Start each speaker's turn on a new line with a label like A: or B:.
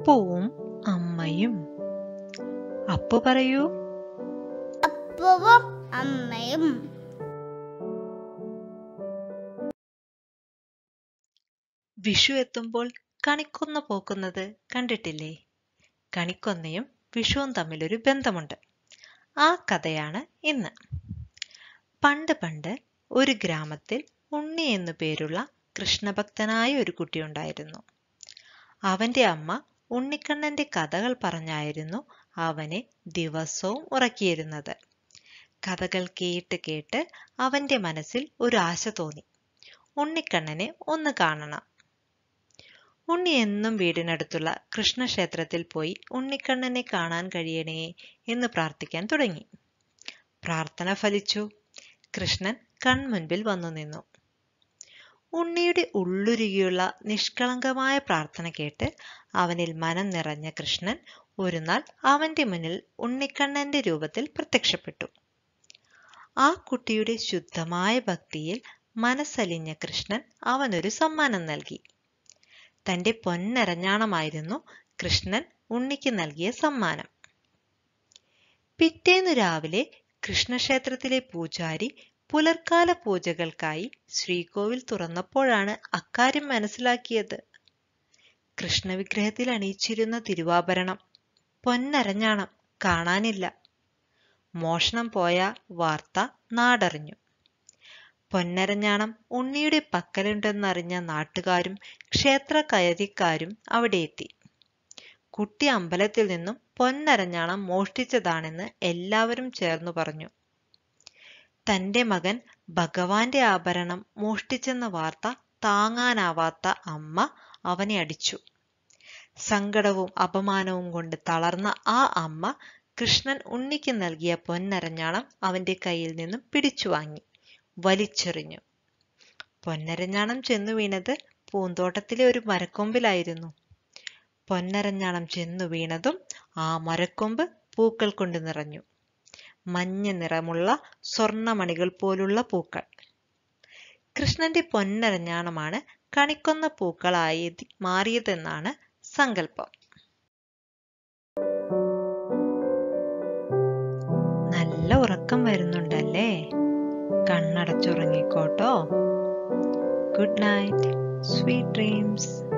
A: അപ്പവും അമ്മയും അപ്പു പറയൂ
B: അപ്പവും അമ്മയും
A: വിഷു എത്തുമ്പോൾ കണിക്കൊന്ന പോക്കുന്നത് കണ്ടിട്ടില്ലേ കണിക്കൊന്നയും വിഷുവും തമ്മിലൊരു ബന്ധമുണ്ട് ആ കഥയാണ് ഇന്ന് പണ്ട് പണ്ട് ഒരു ഗ്രാമത്തിൽ ഉണ്ണി എന്നു പേരുള്ള കൃഷ്ണഭക്തനായ ഒരു കുട്ടിയുണ്ടായിരുന്നു അവന്റെ അമ്മ ഉണ്ണിക്കണ്ണന്റെ കഥകൾ പറഞ്ഞായിരുന്നു അവനെ ദിവസവും ഉറക്കിയിരുന്നത് കഥകൾ കേട്ട് കേട്ട് അവന്റെ മനസ്സിൽ ഒരു ആശ തോന്നി ഉണ്ണിക്കണ്ണനെ ഒന്ന് കാണണം ഉണ്ണി എന്നും വീടിനടുത്തുള്ള കൃഷ്ണക്ഷേത്രത്തിൽ പോയി ഉണ്ണിക്കണ്ണനെ കാണാൻ കഴിയണേ എന്ന് പ്രാർത്ഥിക്കാൻ തുടങ്ങി പ്രാർത്ഥന ഫലിച്ചു കൃഷ്ണൻ കൺമുൻപിൽ വന്നു നിന്നു ഉണ്ണിയുടെ ഉള്ളുരുകിയുള്ള നിഷ്കളങ്കമായ പ്രാർത്ഥന കേട്ട് അവനിൽ മനം നിറഞ്ഞ കൃഷ്ണൻ ഒരു നാൾ അവന്റെ മുന്നിൽ ഉണ്ണിക്കണ്ണന്റെ രൂപത്തിൽ പ്രത്യക്ഷപ്പെട്ടു ആ കുട്ടിയുടെ ശുദ്ധമായ ഭക്തിയിൽ മനസ്സലിഞ്ഞ കൃഷ്ണൻ അവനൊരു സമ്മാനം നൽകി തന്റെ പൊന്നരഞ്ഞാണമായിരുന്നു കൃഷ്ണൻ ഉണ്ണിക്ക് നൽകിയ സമ്മാനം പിറ്റേന്നു രാവിലെ കൃഷ്ണക്ഷേത്രത്തിലെ പൂജാരി പുലർക്കാല പൂജകൾക്കായി ശ്രീകോവിൽ തുറന്നപ്പോഴാണ് അക്കാര്യം മനസ്സിലാക്കിയത് കൃഷ്ണവിഗ്രഹത്തിൽ അണിയിച്ചിരുന്ന തിരുവാഭരണം പൊന്നരഞ്ഞാണം കാണാനില്ല മോഷണം പോയ വാർത്ത നാടറിഞ്ഞു പൊന്നരഞ്ഞാണം ഉണ്ണിയുടെ പക്കലുണ്ടെന്നറിഞ്ഞ നാട്ടുകാരും ക്ഷേത്ര കയതിക്കാരും അവിടെ എത്തി കുട്ടി അമ്പലത്തിൽ നിന്നും പൊന്നരഞ്ഞാണം മോഷ്ടിച്ചതാണെന്ന് എല്ലാവരും ചേർന്നു പറഞ്ഞു തന്റെ മകൻ ഭഗവാന്റെ ആഭരണം മോഷ്ടിച്ചെന്ന വാർത്ത താങ്ങാനാവാത്ത അമ്മ അവനെ അടിച്ചു സങ്കടവും അപമാനവും കൊണ്ട് തളർന്ന ആ അമ്മ കൃഷ്ണൻ ഉണ്ണിക്ക് നൽകിയ പൊന്നരഞ്ഞാണം അവന്റെ കയ്യിൽ നിന്നും പിടിച്ചു വാങ്ങി വലിച്ചെറിഞ്ഞു പൊന്നരഞ്ഞാണം ചെന്നു വീണത് പൂന്തോട്ടത്തിലെ ഒരു മരക്കൊമ്പിലായിരുന്നു പൊന്നരഞ്ഞാണം ചെന്നു വീണതും ആ മരക്കൊമ്പ് പൂക്കൾ കൊണ്ട് നിറഞ്ഞു മഞ്ഞ നിറമുള്ള സ്വർണമണികൾ പോലുള്ള പൂക്കൾ കൃഷ്ണന്റെ പൊന്നരഞ്ഞാണമാണ് കണിക്കൊന്ന പൂക്കളായി മാറിയതെന്നാണ് സങ്കല്പം നല്ല ഉറക്കം വരുന്നുണ്ടല്ലേ കണ്ണടച്ചുറങ്ങിക്കോട്ടോ ഗുഡ് നൈറ്റ് സ്വീറ്റ് ഡ്രീംസ്